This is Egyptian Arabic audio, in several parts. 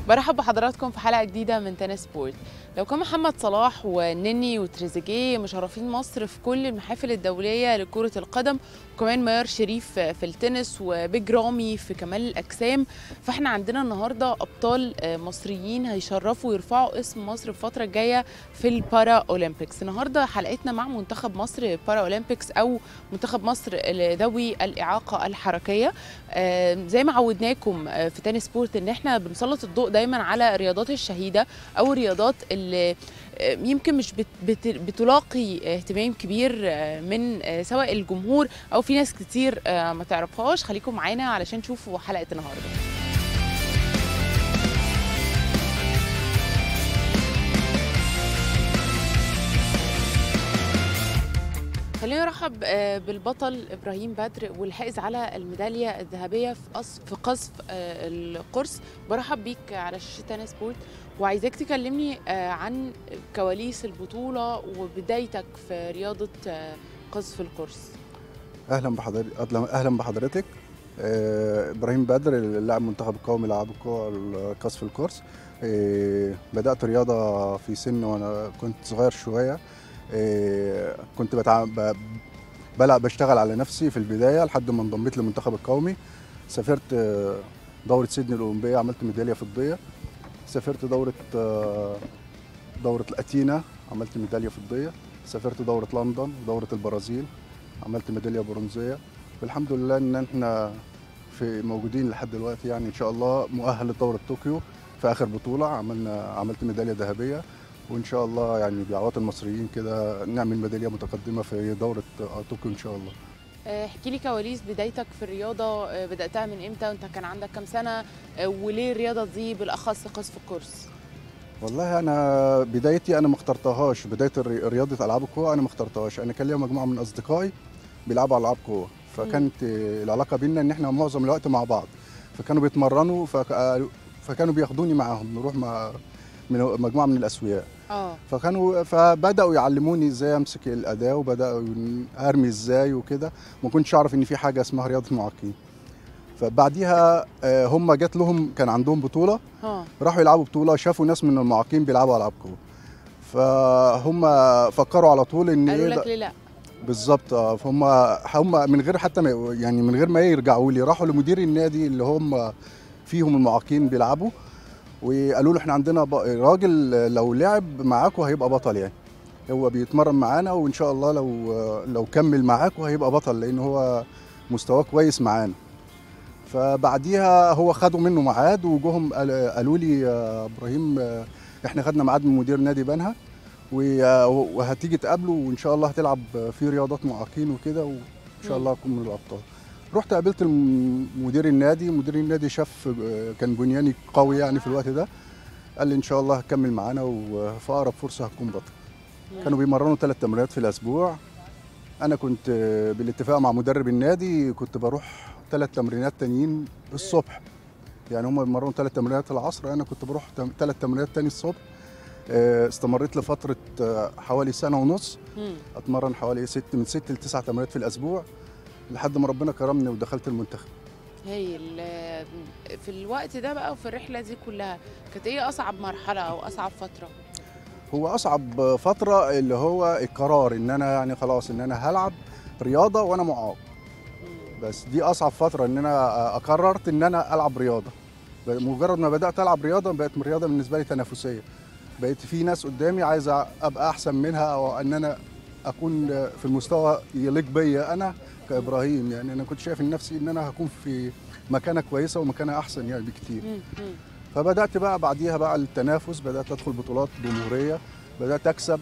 برحب بحضراتكم في حلقه جديده من تنس سبورت لو كان محمد صلاح ونني وتريزيجيه مشرفين مصر في كل المحافل الدوليه لكره القدم وكمان ميار شريف في التنس وبيج رامي في كمال الاجسام فاحنا عندنا النهارده ابطال مصريين هيشرفوا ويرفعوا اسم مصر الفتره الجايه في البارا اولمبيكس النهارده حلقتنا مع منتخب مصر بارا اولمبيكس او منتخب مصر ذوي الاعاقه الحركيه زي ما عودناكم في تاني سبورت ان احنا بنسلط الضوء دايما على الرياضات الشهيده او الرياضات اللي يمكن مش بت بت بتلاقي اهتمام كبير من سواء الجمهور او في ناس كتير ما تعرفهاش خليكم معانا علشان تشوفوا حلقه النهارده خلينا نرحب بالبطل ابراهيم بدر والحائز على الميداليه الذهبيه في في قصف القرص برحب بيك على شاشه تانا سبورت وعايزاك تكلمني عن كواليس البطوله وبدايتك في رياضه قصف القرص اهلا بحضرتك اهلا بحضرتك ابراهيم بدر اللاعب المنتخب القومي لعب قصف القرص بدات رياضه في سن وانا كنت صغير شويه كنت بتع... بلعب بشتغل على نفسي في البدايه لحد ما انضميت للمنتخب القومي سافرت دوره سيدني الاولمبيه عملت ميداليه فضيه سافرت دوره دوره اتينا عملت ميداليه فضيه سافرت دوره لندن ودوره البرازيل عملت ميداليه برونزيه والحمد لله ان احنا في موجودين لحد دلوقتي يعني ان شاء الله مؤهل لدوره طوكيو في اخر بطوله عملنا عملت ميداليه ذهبيه وان شاء الله يعني بدعوات المصريين كده نعمل ميداليه متقدمه في دوره طوكيو ان شاء الله احكي لي كواليس بدايتك في الرياضه بداتها من امتى وانت كان عندك كام سنه وليه الرياضه دي بالاخص قصف الكرس والله انا بدايتي انا ما اخترتهاش بدايه رياضه العاب القوه انا ما اخترتهاش انا كان ليا مجموعه من اصدقائي بيلعبوا العاب قوه فكانت العلاقه بينا ان احنا معظم الوقت مع بعض فكانوا بيتمرنوا فكانوا بياخدوني معاهم نروح مع من مجموعه من الاسوياء اه فكانوا فبداوا يعلموني ازاي امسك الاداه وبداوا ارمي ازاي وكده ما كنتش اعرف ان في حاجه اسمها رياضه المعاقين فبعديها هم جات لهم كان عندهم بطوله اه راحوا يلعبوا بطوله شافوا ناس من المعاقين بيلعبوا العاب قوه فهم فكروا على طول ان قالوا لك ليه لا بالظبط اه فهم هم من غير حتى ما يعني من غير ما يرجعوا لي راحوا لمدير النادي اللي هم فيهم المعاقين بيلعبوا وقالوا له احنا عندنا راجل لو لعب معاكم هيبقى بطل يعني هو بيتمرن معانا وان شاء الله لو لو كمل معاكم هيبقى بطل لان هو مستواه كويس معانا فبعديها هو خدوا منه ميعاد وجوهم قالوا لي يا ابراهيم احنا خدنا ميعاد من مدير نادي بنها وهتيجي تقابله وان شاء الله هتلعب في رياضات معاقين وكده وان شاء الله هكون من الابطال رحت قابلت مدير النادي مدير النادي شاف كان بنياني قوي يعني في الوقت ده قال لي ان شاء الله هتكمل معانا وفي اقرب فرصه هتكون بطل كانوا بيمرنوا ثلاث تمرينات في الاسبوع انا كنت بالاتفاق مع مدرب النادي كنت بروح ثلاث تمرينات تانيين الصبح يعني هم بيمرنوا ثلاث تمرينات العصر انا كنت بروح ثلاث تمرينات تاني الصبح استمريت لفتره حوالي سنه ونص اتمرن حوالي ست من ست لتسع تمرينات في الاسبوع لحد ما ربنا كرمني ودخلت المنتخب هايل في الوقت ده بقى وفي الرحله دي كلها كانت ايه اصعب مرحله او اصعب فتره هو اصعب فتره اللي هو القرار ان انا يعني خلاص ان انا هلعب رياضه وانا معاق بس دي اصعب فتره ان انا قررت ان انا العب رياضه مجرد ما بدات العب رياضه بقت رياضه بالنسبه لي تنافسيه بقيت في ناس قدامي عايز ابقى احسن منها او ان انا اكون في المستوى يليق بيا انا كابراهيم يعني انا كنت شايف نفسي ان انا هكون في مكانه كويسه ومكانه احسن يعني بكتير فبدات بقى بعديها بقى التنافس بدات ادخل بطولات جمهوريه بدات اكسب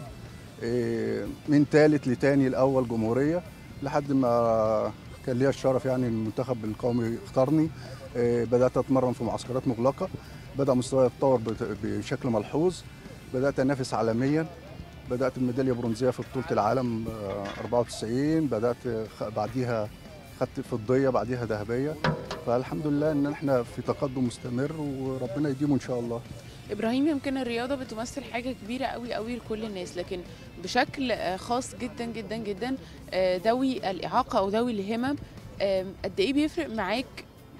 من ثالث لتاني الاول جمهوريه لحد ما كان ليا الشرف يعني المنتخب القومي اختارني بدات اتمرن في معسكرات مغلقه بدا مستواي يتطور بشكل ملحوظ بدات انافس عالميا بدات الميداليه برونزيه في بطوله العالم 94 بدات بعديها خدت فضيه بعديها ذهبيه فالحمد لله ان احنا في تقدم مستمر وربنا يديمه ان شاء الله ابراهيم يمكن الرياضه بتمثل حاجه كبيره قوي قوي لكل الناس لكن بشكل خاص جدا جدا جدا ذوي الاعاقه او ذوي الهمم قد ايه بيفرق معاك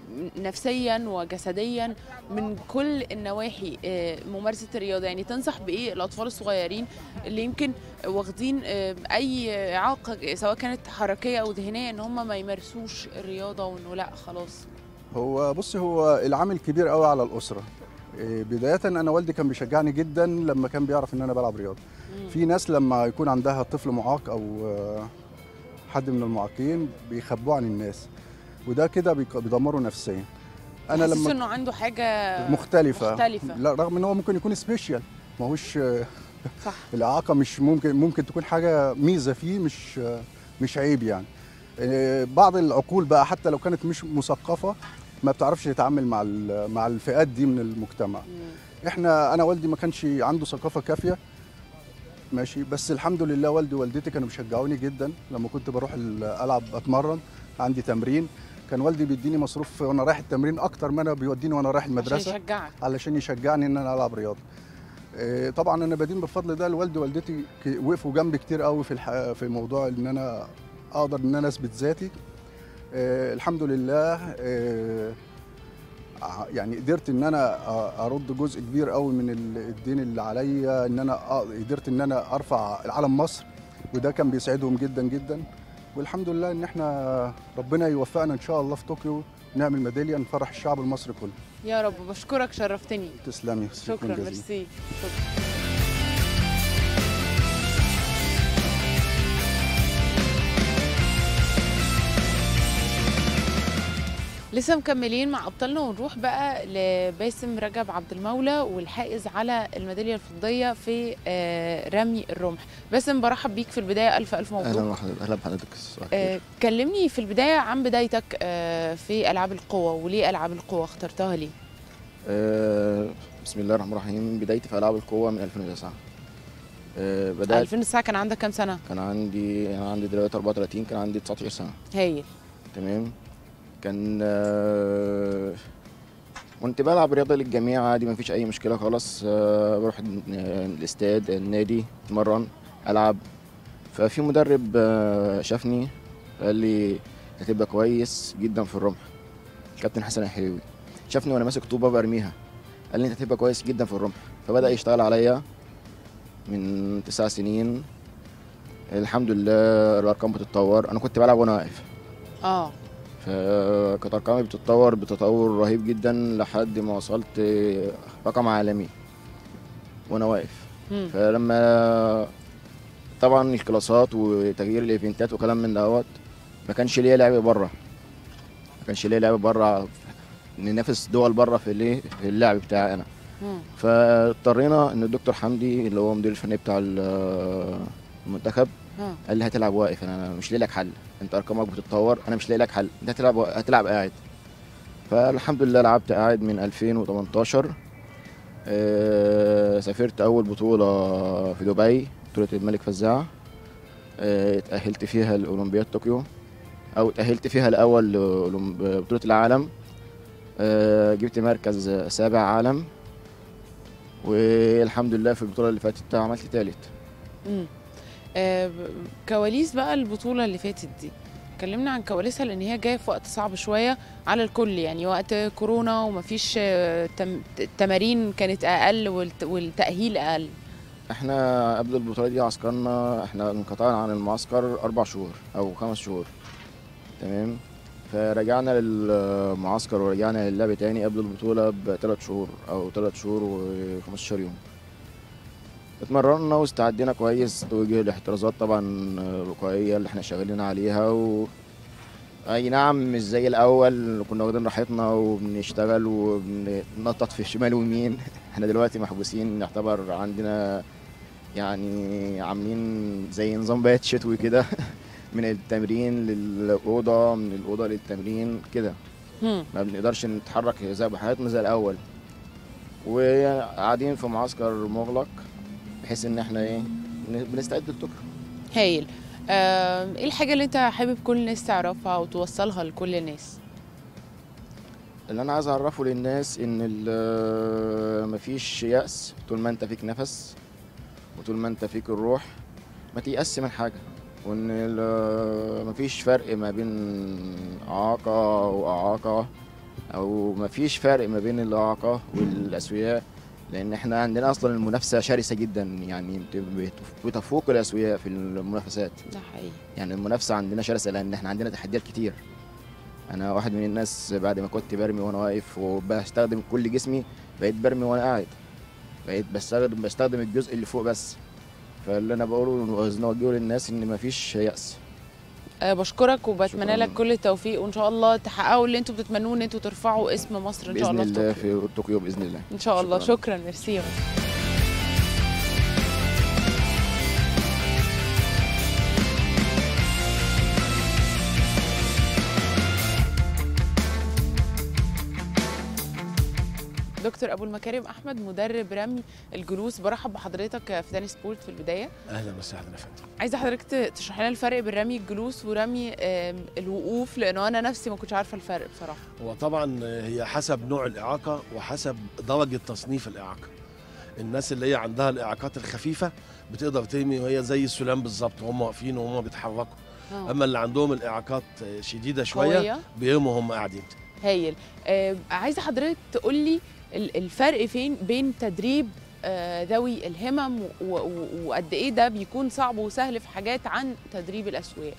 نفسيا وجسديا من كل النواحي آه، ممارسه الرياضه يعني تنصح بايه الاطفال الصغيرين اللي يمكن واخدين آه، اي اعاقه سواء كانت حركيه او ذهنيه ان هم ما يمارسوش الرياضه وانه لا خلاص هو بص هو العامل كبير قوي على الاسره إيه، بدايه انا والدي كان بيشجعني جدا لما كان بيعرف ان انا بلعب رياضه مم. في ناس لما يكون عندها طفل معاق او آه، حد من المعاقين بيخبوه عن الناس وده كده بيك- بيدمره نفسيا انا تحسس لما انه عنده حاجه مختلفه مختلفة. لا رغم ان هو ممكن يكون سبيشال ما هوش آه، صح الاعاقه مش ممكن ممكن تكون حاجه ميزه فيه مش آه، مش عيب يعني آه، بعض العقول بقى حتى لو كانت مش مثقفه ما بتعرفش تتعامل مع ال- مع الفئات دي من المجتمع مم. احنا انا والدي ما كانش عنده ثقافه كافيه ماشي بس الحمد لله والدي ووالدتي كانوا بيشجعوني جدا لما كنت بروح ال- العب اتمرن عندي تمرين كان والدي بيديني مصروف وانا رايح التمرين اكتر ما انا بيوديني وانا رايح عشان المدرسه يشجعك علشان يشجعني ان انا العب رياضه إيه، طبعا انا بدين بفضل ده لوالدي ووالدتي ك- وقفوا جنبي كتير قوي في الح... في موضوع ان انا اقدر ان انا اثبت ذاتي إيه، الحمد لله إيه، ع- يعني قدرت ان انا أ- ارد جزء كبير قوي من ال- الدين اللي عليا ان انا أ- قدرت ان انا ارفع العلم مصر وده كان بيسعدهم جدا جدا والحمد لله ان احنا ربنا يوفقنا ان شاء الله في طوكيو نعمل ميداليه نفرح الشعب المصري كله يا رب بشكرك شرفتني تسلمي شكرا جزيلا. ميرسي شكرا لسه مكملين مع ابطالنا ونروح بقى لباسم رجب عبد المولى والحائز على الميداليه الفضيه في آه، رمي الرمح باسم برحب بيك في البدايه الف الف مبروك اهلا وحضرتك اهلا بحضرتك صباح آه، الخير. كلمني في البدايه عن بدايتك آه، في العاب القوى وليه العاب القوى اخترتها ليه آه، بسم الله الرحمن الرحيم بدايتي في العاب القوه من 2009 آه، بدات 2009 كان عندك كام سنه كان عندي انا عندي دلوقتي 34 كان عندي 19 سنه هايل تمام كان آه، كنت بلعب رياضه للجميع عادي ما فيش اي مشكله خالص آه، بروح آه، الاستاد النادي اتمرن العب ففي مدرب آه، شافني قال لي هتبقى كويس جدا في الرمح كابتن حسن الحليوي شافني وانا ماسك طوبه برميها قال لي انت هتبقى كويس جدا في الرمح فبدا يشتغل عليا من تسع سنين الحمد لله الارقام بتتطور انا كنت بلعب وانا واقف اه فكانت ارقامي بتتطور بتطور رهيب جدا لحد ما وصلت رقم عالمي وانا واقف مم. فلما طبعا الكلاسات وتغيير الايفنتات وكلام من دوت ما كانش ليا لعب بره ما كانش ليا لعب بره ننافس دول بره في الايه في اللعب بتاعي انا مم. فاضطرينا ان الدكتور حمدي اللي هو مدير الفني بتاع ال- المنتخب اه قال لي هتلعب واقف انا مش لاقي لك حل انت ارقامك بتتطور انا مش لاقي لك حل انت هتلعب هتلعب قاعد فالحمد لله لعبت قاعد من 2018 آه، سافرت اول بطوله في دبي بطوله الملك فزاع آه، اتاهلت فيها لاولمبياد طوكيو او اتاهلت فيها الاول لبطوله العالم آه، جبت مركز سابع عالم والحمد لله في البطوله اللي فاتت عملت تالت مم. آه، ب- كواليس بقى البطولة اللي فاتت دي كلمنا عن كواليسها لان هي جايه في وقت صعب شويه على الكل يعني وقت كورونا ومفيش آه، تم- التمارين كانت اقل والت- والتاهيل اقل احنا قبل البطولة دي عسكرنا احنا انقطعنا عن المعسكر اربع شهور او خمس شهور تمام فرجعنا للمعسكر ورجعنا للعب تاني قبل البطولة بثلاث شهور او ثلاث شهور و15 يوم اتمرنا واستعدينا كويس توجه الاحترازات طبعا الوقائية اللي احنا شغالين عليها و... اي نعم مش زي الاول كنا واخدين راحتنا وبنشتغل وبننطط في الشمال ويمين احنا دلوقتي محبوسين نعتبر عندنا يعني عاملين زي نظام بيت شتوي كده من التمرين للأوضة من الأوضة للتمرين كده مم. ما بنقدرش نتحرك زي بحياتنا زي الأول وقاعدين في معسكر مغلق بحيث إن احنا إيه ن- بنستعد للطوكيو هايل آه، ايه الحاجه اللي انت حابب كل الناس تعرفها وتوصلها لكل الناس اللي أنا عايز أعرفه للناس إن ال- مفيش يأس طول ما أنت فيك نفس وطول ما أنت فيك الروح ما تيأس من حاجة وإن ال- مفيش فرق ما بين إعاقة وإعاقة او مفيش فرق ما بين الاعاقه والاسوياء لان احنا عندنا اصلا المنافسه شرسه جدا يعني بت- بتفوق الاسوياء في المنافسات ده حقيقي يعني المنافسه عندنا شرسه لان احنا عندنا تحديات كتير انا واحد من الناس بعد ما كنت برمي وانا واقف وبستخدم كل جسمي بقيت برمي وانا قاعد بقيت بستخدم بستخدم الجزء اللي فوق بس فاللي انا بقوله عايزين نوجهه للناس ان مفيش يأس أه بشكرك وبتمنى شكراً. لك كل التوفيق وان شاء الله تحققوا اللي انتوا بتتمنوه ان انتوا ترفعوا اسم مصر ان شاء باذن الله الله في طوكيو في طوكيو باذن الله ان شاء الله شكراً. شكرا ميرسي يا مصر. دكتور ابو المكارم احمد مدرب رمي الجلوس برحب بحضرتك في تاني سبورت في البدايه اهلا وسهلا يا فندم عايزه حضرتك ت- تشرح لنا الفرق بين رمي الجلوس ورمي آم، الوقوف لانه انا نفسي ما كنتش عارفه الفرق بصراحه هو طبعا هي حسب نوع الاعاقه وحسب درجه تصنيف الاعاقه الناس اللي هي عندها الاعاقات الخفيفه بتقدر ترمي وهي زي السلام بالظبط وهم واقفين وهم بيتحركوا آه. اما اللي عندهم الاعاقات شديده شويه قويه بيرموا هم قاعدين هايل آه عايزه حضرتك تقول لي ال- الفرق فين بين تدريب آه ذوي الهمم و- و- وقد ايه ده بيكون صعب وسهل في حاجات عن تدريب الاسوياء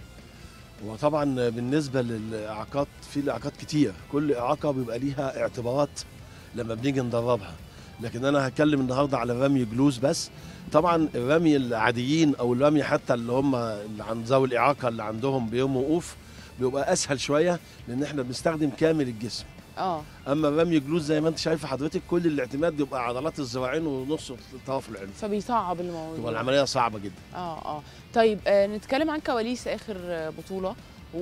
وطبعا بالنسبه للاعاقات في الاعاقات كتير كل اعاقه بيبقى ليها اعتبارات لما بنيجي ندربها لكن انا هتكلم النهارده على رمي جلوس بس طبعا الرمي العاديين او الرمي حتى اللي هم اللي عند ذوي الاعاقه اللي عندهم بيرموا وقوف بيبقى اسهل شويه لان احنا بنستخدم كامل الجسم اه اما رمي جلوس زي ما انت شايفه حضرتك كل الاعتماد بيبقى عضلات الذراعين ونص الطرف العلوي فبيصعب تبقى الموضوع العمليه صعبه جدا اه اه طيب آه نتكلم عن كواليس اخر آه، بطوله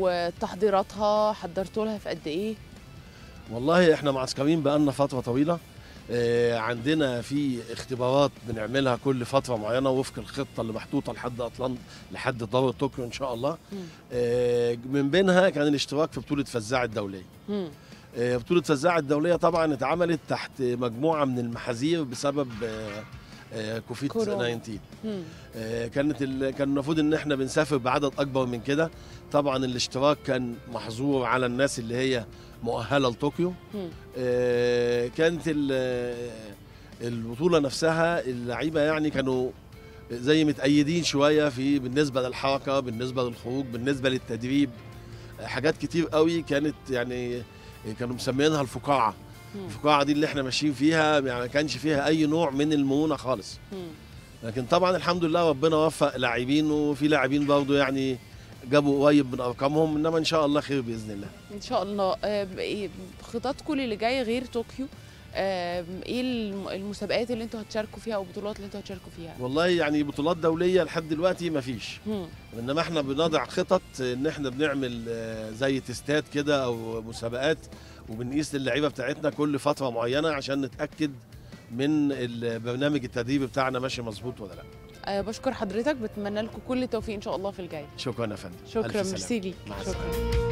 وتحضيراتها حضرتوا لها في قد ايه والله احنا معسكرين بقالنا فتره طويله آه، عندنا في اختبارات بنعملها كل فتره معينه وفق الخطه اللي محطوطه لحد اطلنطا لحد دوره طوكيو ان شاء الله مم. آه، من بينها كان الاشتراك في بطوله فزاع الدوليه مم. آه، بطوله فزاع الدوليه طبعا اتعملت تحت مجموعه من المحاذير بسبب آه، آه، كوفيد كورونا. 19 مم. آه، كانت ال... كان المفروض ان احنا بنسافر بعدد اكبر من كده طبعا الاشتراك كان محظور على الناس اللي هي مؤهله لطوكيو مم. آه، كانت ال- آه، البطوله نفسها اللعيبه يعني كانوا زي متأيدين شويه في بالنسبه للحركه بالنسبه للخروج بالنسبه للتدريب آه، حاجات كتير قوي كانت يعني كانوا مسمينها الفقاعه مم. الفقاعه دي اللي احنا ماشيين فيها يعني ما كانش فيها اي نوع من المرونه خالص مم. لكن طبعا الحمد لله ربنا وفق لاعبين وفي لاعبين برضه يعني جابوا قريب من ارقامهم انما ان شاء الله خير باذن الله ان شاء الله آه، إيه خططكم اللي جايه غير طوكيو آه، ايه الم- المسابقات اللي انتوا هتشاركوا فيها او البطولات اللي انتوا هتشاركوا فيها والله يعني بطولات دوليه لحد دلوقتي ما فيش مم. انما احنا بنضع خطط ان احنا بنعمل آه، زي تيستات كده او مسابقات وبنقيس اللعيبه بتاعتنا كل فتره معينه عشان نتاكد من البرنامج التدريبي بتاعنا ماشي مظبوط ولا لا آه، بشكر حضرتك بتمنى لكم كل التوفيق ان شاء الله في الجاي شكرا يا فندم شكرا ألف سلامة. ميرسي ليك مع شكرا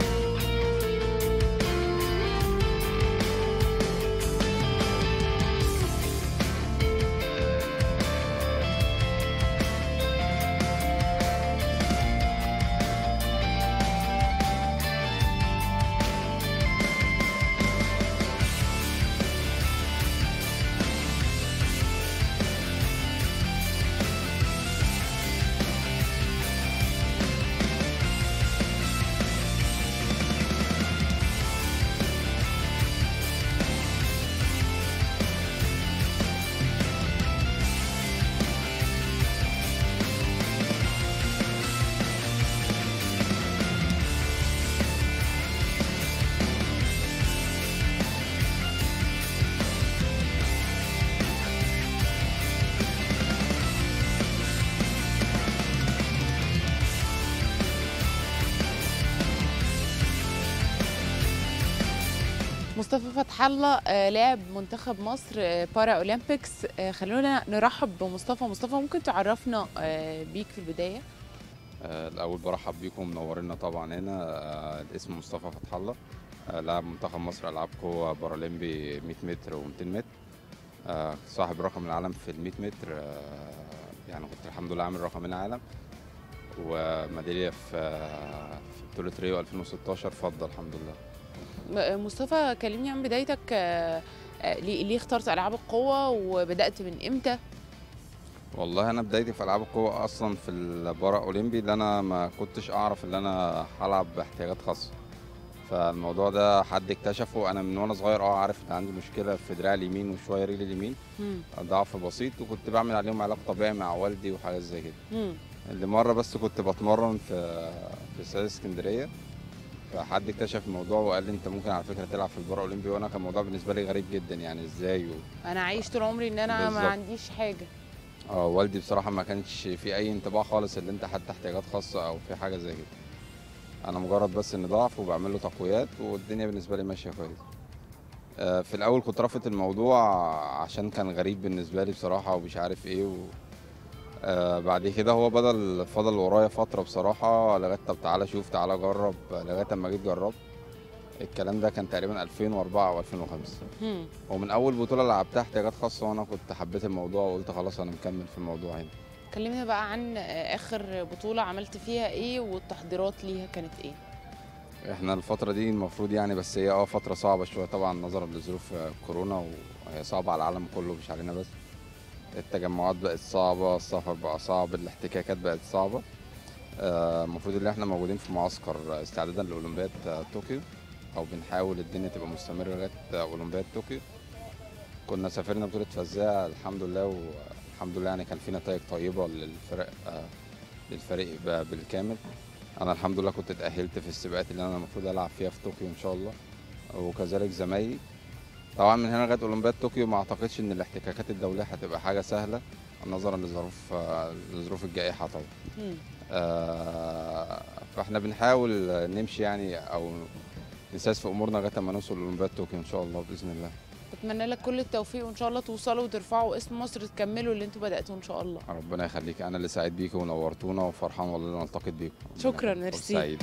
مصطفى فتح الله آه، لاعب منتخب مصر آه، بارا اولمبيكس آه، خلونا نرحب بمصطفى مصطفى ممكن تعرفنا آه، بيك في البدايه آه، الأول برحب بيكم منورينا طبعا هنا آه، الاسم مصطفى فتح الله آه، لاعب منتخب مصر ألعاب قوة بارالمبي 100 متر و200 متر آه، صاحب رقم العالم في ال 100 متر آه، يعني كنت الحمد لله عامل رقمين عالم وميدالية في آه، في بطولة ريو 2016 فضة الحمد لله م- مصطفى كلمني عن بدايتك آه، آه، ليه ليه اخترت العاب القوه وبدات من امتى والله انا بدايتي في العاب القوه اصلا في البارا اولمبي اللي انا ما كنتش اعرف ان انا هلعب باحتياجات خاصه فالموضوع ده حد اكتشفه انا من وانا صغير اه عارف ان عندي مشكله في دراعي اليمين وشويه رجلي اليمين مم. ضعف بسيط وكنت بعمل عليهم علاج طبيعي مع والدي وحاجات زي كده مم. اللي مره بس كنت بتمرن في في استاد اسكندريه فحد اكتشف الموضوع وقال لي انت ممكن على فكره تلعب في البارا اولمبي وانا كان الموضوع بالنسبه لي غريب جدا يعني ازاي و... انا عايش طول عمري ان انا ما بالظبط. عنديش حاجه اه والدي بصراحه ما كانش في اي انطباع خالص ان انت حتى احتياجات خاصه او في حاجه زي كده انا مجرد بس ان ضعف وبعمل له تقويات والدنيا بالنسبه لي ماشيه كويس آه، في الاول كنت رافض الموضوع عشان كان غريب بالنسبه لي بصراحه ومش عارف ايه و... آه بعد كده هو بدل فضل ورايا فتره بصراحه لغايه طب تعالى شوف تعالى جرب لغايه اما جيت جربت الكلام ده كان تقريبا 2004 او 2005 مم. ومن اول بطوله لعبتها احتياجات خاصه وانا كنت حبيت الموضوع وقلت خلاص انا مكمل في الموضوع هنا كلمنا بقى عن آه، اخر بطوله عملت فيها ايه والتحضيرات ليها كانت ايه احنا الفترة دي المفروض يعني بس هي اه فترة صعبة شوية طبعا نظرا لظروف آه، كورونا وهي صعبة على العالم كله مش علينا بس التجمعات بقت صعبة السفر بقى صعب الاحتكاكات بقت صعبة آه، المفروض ان احنا موجودين في معسكر استعدادا لاولمبياد آه، طوكيو او بنحاول الدنيا تبقى مستمرة لغاية آه، اولمبياد طوكيو كنا سافرنا بطولة فزاعة الحمد لله والحمد لله يعني كان في نتائج طيبة للفرق آه، للفريق ب- بالكامل انا الحمد لله كنت اتاهلت في السباقات اللي انا المفروض العب فيها في طوكيو ان شاء الله وكذلك زمايلي طبعا من هنا لغايه اولمبياد طوكيو ما اعتقدش ان الاحتكاكات الدوليه هتبقى حاجه سهله نظرا لظروف آه، لظروف الجائحه طبعا مم. آه، فاحنا بنحاول نمشي يعني او نساس في امورنا لغايه ما نوصل لاولمبياد طوكيو ان شاء الله باذن الله بتمنى لك كل التوفيق وان شاء الله توصلوا وترفعوا اسم مصر تكملوا اللي انتوا بداتوه ان شاء الله ربنا يخليك انا اللي سعيد بيكم ونورتونا وفرحان والله ان أنا التقيت بيكم ربنا شكراً، يخليك. ميرسي. سعيد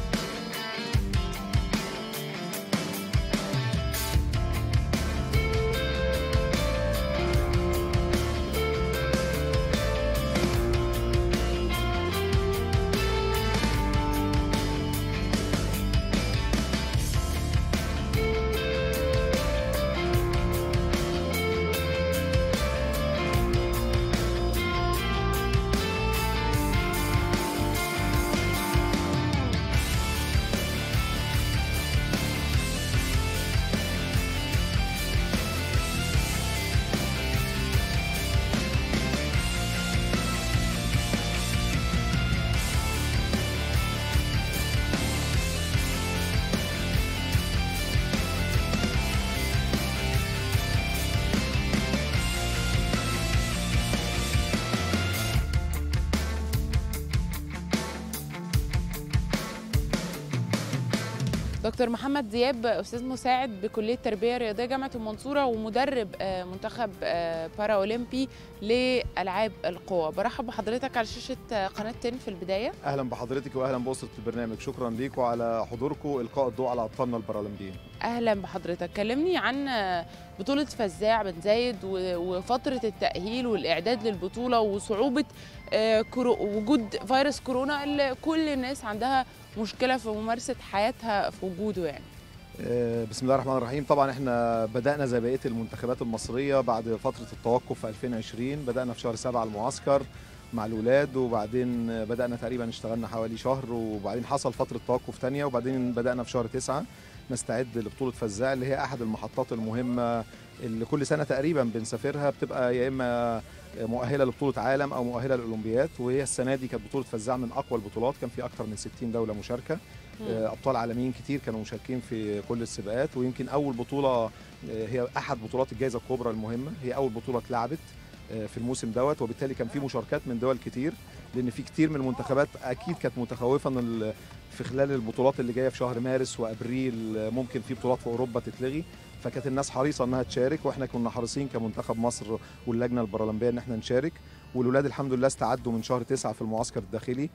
دكتور محمد دياب استاذ مساعد بكليه التربيه الرياضيه جامعه المنصوره ومدرب آه، منتخب آه، بارا اولمبي لالعاب القوى برحب بحضرتك على شاشه آه، قناه 10 في البدايه اهلا بحضرتك واهلا باسره البرنامج شكرا ليكم على حضوركم القاء الضوء على ابطالنا البارالمبيين اهلا بحضرتك كلمني عن آه، بطوله فزاع بن زايد و- وفتره التاهيل والاعداد للبطوله وصعوبه آه، كورو- وجود فيروس كورونا اللي كل الناس عندها مشكله في ممارسه حياتها في وجوده يعني آه، بسم الله الرحمن الرحيم طبعا احنا بدانا زي بقيه المنتخبات المصريه بعد فتره التوقف في 2020 بدانا في شهر سبعة المعسكر مع الاولاد وبعدين بدانا تقريبا اشتغلنا حوالي شهر وبعدين حصل فتره توقف تانية وبعدين بدانا في شهر تسعة نستعد لبطوله فزاع اللي هي احد المحطات المهمه اللي كل سنه تقريبا بنسافرها بتبقى يا اما مؤهله لبطوله عالم او مؤهله للاولمبياد وهي السنه دي كانت بطوله فزاع من اقوى البطولات كان في اكثر من 60 دوله مشاركه آه، ابطال عالميين كتير كانوا مشاركين في كل السباقات ويمكن اول بطوله آه، هي احد بطولات الجائزه الكبرى المهمه هي اول بطوله اتلعبت آه، في الموسم دوت وبالتالي كان في مشاركات من دول كتير لان في كتير من المنتخبات اكيد كانت متخوفه ان ال- في خلال البطولات اللي جايه في شهر مارس وابريل آه، ممكن في بطولات في اوروبا تتلغي فكانت الناس حريصه انها تشارك واحنا كنا حريصين كمنتخب مصر واللجنه البارالمبيه ان احنا نشارك والولاد الحمد لله استعدوا من شهر تسعة في المعسكر الداخلي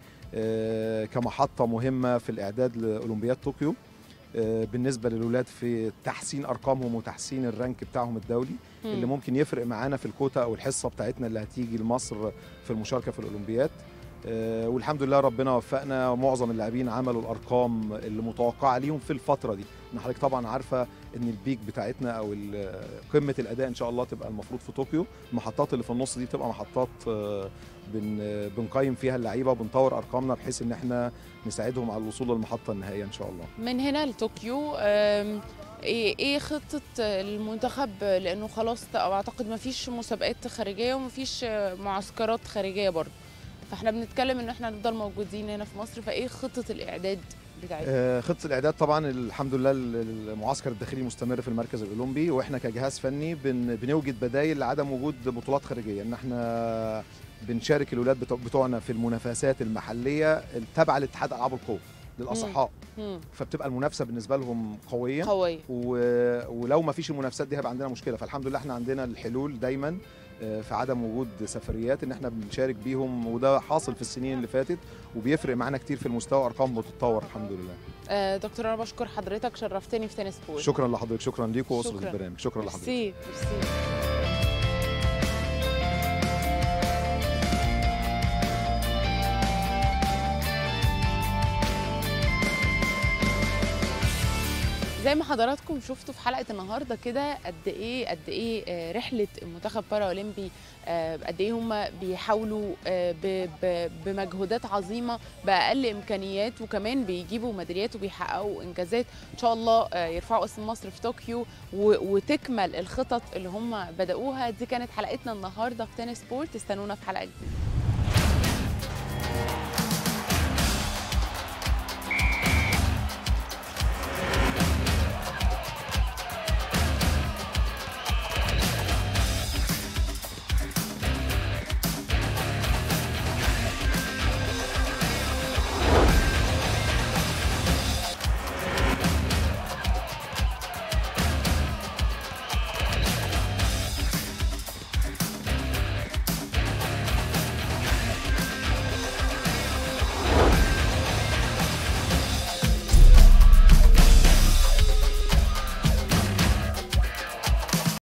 آه، كمحطة مهمة في الإعداد لأولمبياد طوكيو آه، بالنسبة للولاد في تحسين أرقامهم وتحسين الرانك بتاعهم الدولي مم. اللي ممكن يفرق معانا في الكوتا أو الحصة بتاعتنا اللي هتيجي لمصر في المشاركة في الأولمبياد آه، والحمد لله ربنا وفقنا ومعظم اللاعبين عملوا الارقام اللي متوقعه ليهم في الفتره دي ان حضرتك طبعا عارفه ان البيك بتاعتنا او ال- قمه الاداء ان شاء الله تبقى المفروض في طوكيو المحطات اللي في النص دي تبقى محطات آه، بن بنقيم فيها اللعيبه وبنطور ارقامنا بحيث ان احنا نساعدهم على الوصول للمحطه النهائيه ان شاء الله من هنا لطوكيو آم، ايه ايه خطه المنتخب لانه خلاص ت- اعتقد ما فيش مسابقات خارجيه وما فيش معسكرات خارجيه برضه فاحنا بنتكلم ان احنا نفضل موجودين هنا في مصر فايه خطه الاعداد بتاعتنا آه، خطه الاعداد طبعا الحمد لله ال- المعسكر الداخلي مستمر في المركز الاولمبي واحنا كجهاز فني بن بنوجد بدايل لعدم وجود بطولات خارجيه ان احنا بنشارك الاولاد بتوع- بتوعنا في المنافسات المحليه التابعه لاتحاد العاب القوى للاصحاء مم. فبتبقى المنافسه بالنسبه لهم قويه قويه و... ولو ما فيش المنافسات دي هيبقى عندنا مشكله فالحمد لله احنا عندنا الحلول دايما آه، في عدم وجود سفريات ان احنا بنشارك بيهم وده حاصل في السنين اللي فاتت وبيفرق معانا كتير في المستوى ارقام بتتطور الحمد لله آه دكتور انا بشكر حضرتك شرفتني في تنس بول شكرا لحضرتك شكرا ليكم واسره شكراً. البرنامج شكرا لحضرتك ميرسي ميرسي زي ما حضراتكم شفتوا في حلقه النهارده كده قد ايه قد ايه آه، رحله المنتخب بارا اولمبي آه، قد ايه هم بيحاولوا آه، ب- ب- بمجهودات عظيمه باقل امكانيات وكمان بيجيبوا ميداليات وبيحققوا انجازات ان شاء الله آه، يرفعوا اسم مصر في طوكيو و- وتكمل الخطط اللي هم بدأوها دي كانت حلقتنا النهارده في تنس سبورت استنونا في حلقه جديده